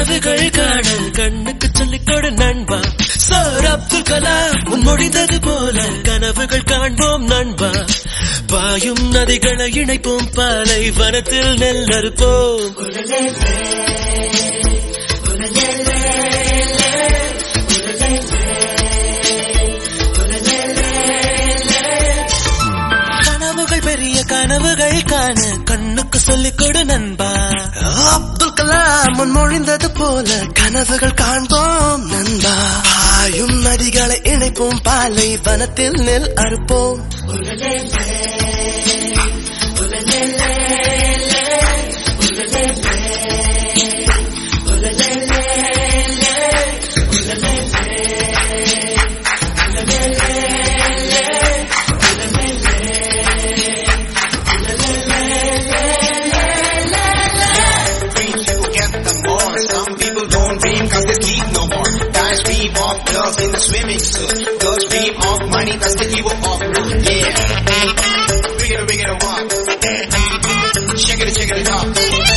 கனவுகள் காண கண்ணுக்கு சொல்லிக் கொடு நண்பா சார் அப்துல் கலாம் முன்மொழிந்தது போல கனவுகள் காண்போம் நண்பா பாயும் நதிகளை இணைப்போம் பாலை வனத்தில் நெல் அறுப்போம் கனவுகள் பெரிய கனவுகள் காண கண்ணுக்கு சொல்லிக் கொடு நண்பா அப்துல் கலாம் முன்மொழிந்தது போல கனவுகள் காண்போம் நண்பா பாயும் நதிகளை இணைப்போம் பாலை வனத்தில் நெல் அறுப்போம் get the more. Some people don't dream cause they sleep no more. Guys dream of girls in the swimming suit. Girls dream of money cause they give up. Yeah. Bring it, bring it, walk. Check it, check it out.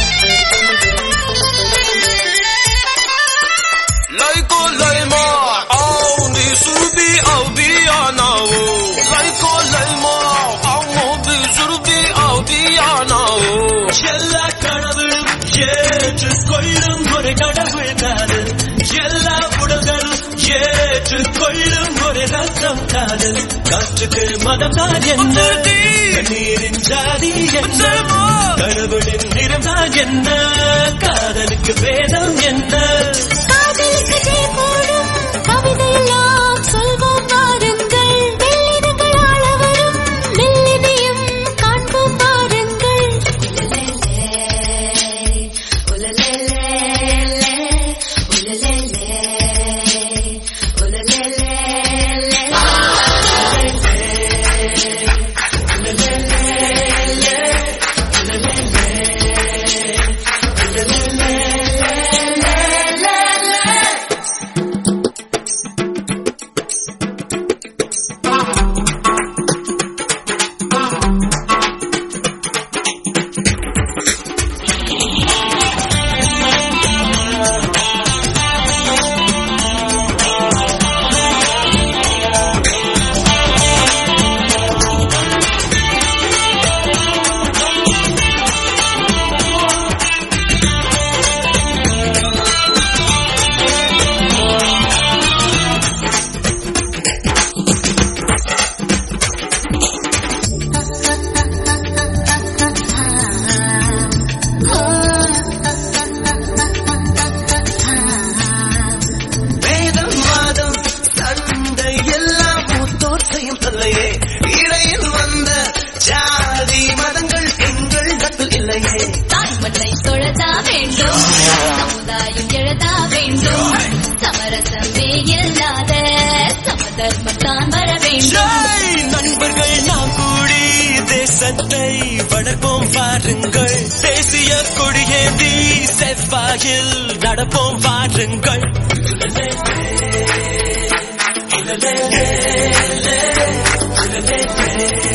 Laiko laima, au ni surbi au diyanao. Laiko laima, au ni surbi au diyanao. எல்லா கனவிலும் ஏற்றுக் கொள்ளும் ஒரு கடவுள் காதல் எல்லா உடல்களும் ஏற்றுக் கொள்ளும் ஒரு ரத்தம் காதல் காற்றுக்கு மதம் தான் என்ன நீரின் ஜாதி என்ன கடவுளின் நிறம் தான் என்ன காதலுக்கு வேதம் என்ன காதலுக்கு ஜெயப்போடும் கவிதையெல்லாம் சொல்வோம் வாருங்கள் வெள்ளினங்கள் ஆள வரும் மெல்லினியும் காண்போம் வாருங்கள் வேதம் வாதம் சண்டை எல்லாம் மூத்தோர் செய்யும் தொல்லையே இடையில் வந்த ஜாதி மதங்கள் எங்கள் நட்பில் இல்லையே தாய்மண்ணை தொழதா வேண்டும் சமுதாயம் எழதா வேண்டும் சமரசமே இல்லாத சமதர்மம் தான் வர வேண்டும் ஜெய் நண்பர்கள் நாம் கூடி தேசத்தை வளர்ப்போம் வாருங்கள் தேசிய கொடியேந்தி செவ்வாயில் நடப்போம் வாருங்கள் உலலே